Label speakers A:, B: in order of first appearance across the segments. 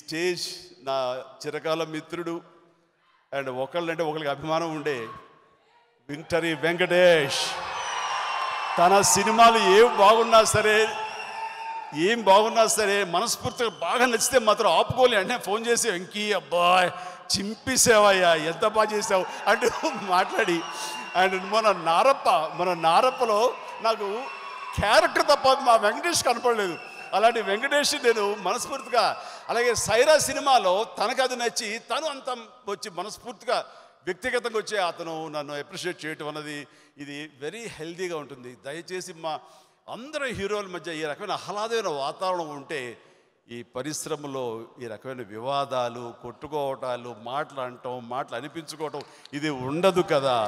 A: stage నా చిరకాల మిత్రుడు అండ్ ఒకళ్ళంటే ఒకరికి అభిమానం ఉండే విక్టరీ వెంకటేష్ తన సినిమాలు ఏం బాగున్నా సరే ఏం బాగున్నా సరే మనస్ఫూర్తిగా బాగా నచ్చితే మాత్రం ఆపుకోలే అంటే ఫోన్ చేసి వెంకీ అబ్బాయ్ చింపేసావయ్యా ఎంత బాగా చేసావు అంటూ మాట్లాడి అండ్ మన నారప్ప మన నారప్పలో నాకు క్యారెక్టర్ తప్ప మా వెంకటేష్ కనపడలేదు అలాంటి వెంకటేష్ నేను మనస్ఫూర్తిగా అలాగే సైరా సినిమాలో తనకు అది నచ్చి తను అంత వచ్చి మనస్ఫూర్తిగా వ్యక్తిగతంగా వచ్చి అతను నన్ను అప్రిషియేట్ చేయటం అన్నది ఇది వెరీ హెల్తీగా ఉంటుంది దయచేసి మా అందరు హీరోల మధ్య ఈ రకమైన ఆహ్లాదమైన వాతావరణం ఉంటే ఈ పరిశ్రమలో ఈ రకమైన వివాదాలు కొట్టుకోవటాలు మాటలు అంటాం మాటలు అనిపించుకోవటం ఇది ఉండదు కదా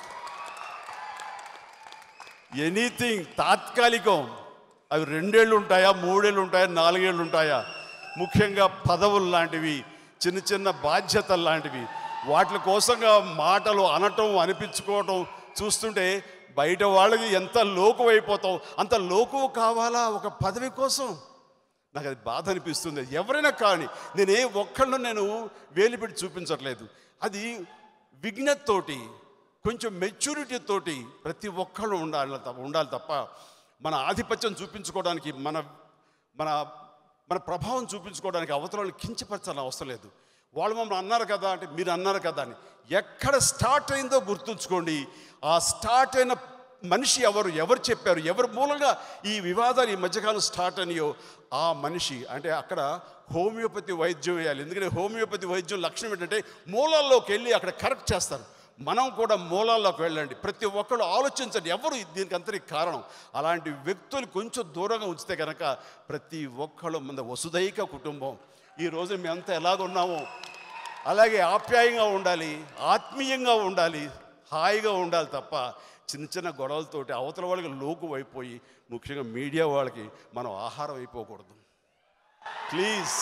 A: ఎనీథింగ్ తాత్కాలికం అవి రెండేళ్ళు ఉంటాయా మూడేళ్ళు ఉంటాయా నాలుగేళ్ళు ఉంటాయా ముఖ్యంగా పదవులు లాంటివి చిన్న చిన్న బాధ్యతలు లాంటివి వాటి కోసంగా మాటలు అనటం అనిపించుకోవటం చూస్తుంటే బయట వాళ్ళకి ఎంత లోకు అయిపోతాం అంత లోకు కావాలా ఒక పదవి కోసం నాకు అది బాధ అనిపిస్తుంది ఎవరైనా కానీ నేను ఏ ఒక్కళ్ళు నేను వేలిపెట్టి చూపించట్లేదు అది విజ్ఞతతోటి కొంచెం మెచ్యూరిటీ తోటి ప్రతి ఒక్కళ్ళు ఉండాలి తప్ప ఉండాలి తప్ప మన ఆధిపత్యం చూపించుకోవడానికి మన మన మన ప్రభావం చూపించుకోవడానికి అవతరాలు కించపరచాలని అవసరం లేదు వాళ్ళు మమ్మల్ని అన్నారు కదా అంటే మీరు అన్నారు కదా అని ఎక్కడ స్టార్ట్ అయిందో గుర్తుంచుకోండి ఆ స్టార్ట్ అయిన మనిషి ఎవరు ఎవరు చెప్పారు ఎవరి మూలంగా ఈ వివాదాలు ఈ మధ్యకాలం స్టార్ట్ అయినాయో ఆ మనిషి అంటే అక్కడ హోమియోపతి వైద్యం వేయాలి ఎందుకంటే హోమియోపతి వైద్యం లక్షణం ఏంటంటే మూలాల్లోకి వెళ్ళి అక్కడ కరెక్ట్ చేస్తారు మనం కూడా మూలాల్లోకి వెళ్ళండి ప్రతి ఒక్కరు ఆలోచించండి ఎవరు దీనికి అంతరికి కారణం అలాంటి వ్యక్తులు కొంచెం దూరంగా ఉంచితే కనుక ప్రతి ఒక్కళ్ళు మన వసుదైక కుటుంబం ఈ రోజు మేమంతా ఎలాగున్నామో అలాగే ఆప్యాయంగా ఉండాలి ఆత్మీయంగా ఉండాలి హాయిగా ఉండాలి తప్ప చిన్న చిన్న గొడవలతోటి అవతల వాళ్ళకి లోకు అయిపోయి ముఖ్యంగా మీడియా వాళ్ళకి మనం ఆహారం అయిపోకూడదు ప్లీజ్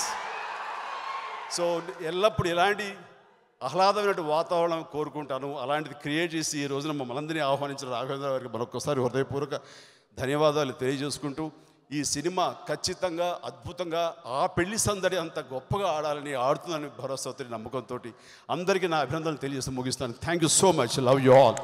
A: సో ఎల్లప్పుడు ఇలాంటి ఆహ్లాదమైన వాతావరణం కోరుకుంటాను అలాంటిది క్రియేట్ చేసి ఈ రోజున మమ్మల్ని అందరినీ ఆహ్వానించిన రాఘవేంద్ర గారికి మరొకసారి హృదయపూర్వక ధన్యవాదాలు తెలియజేసుకుంటూ ఈ సినిమా ఖచ్చితంగా అద్భుతంగా ఆ పెళ్లి సందడి అంత గొప్పగా ఆడాలని ఆడుతుందని భరోసాతో నమ్మకంతో అందరికీ నా అభినందనలు తెలియజేసి ముగిస్తాను thank you so much love you all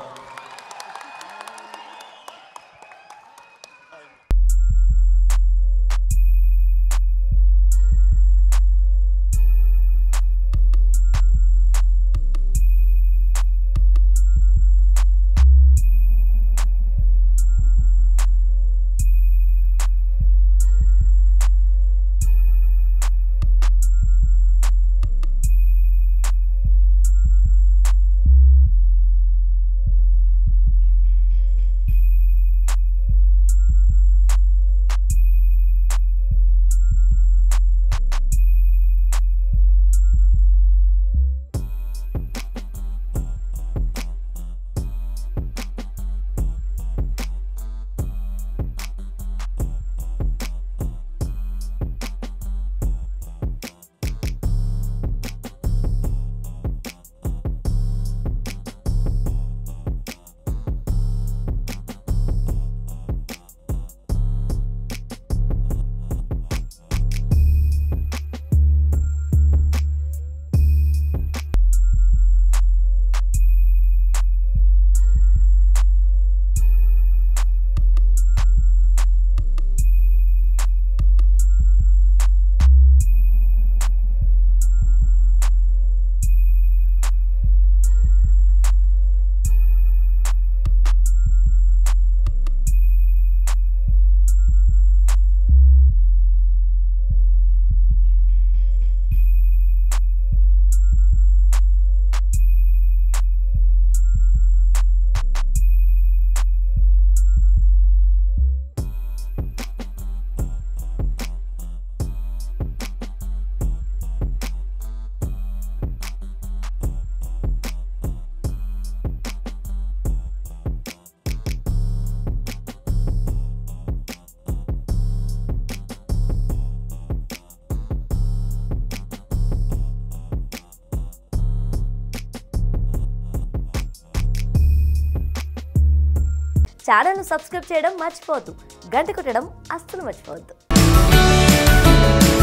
B: ఛానల్ను సబ్స్క్రైబ్ చేయడం మర్చిపోవద్దు గంట కొట్టడం అస్సలు మర్చిపోవద్దు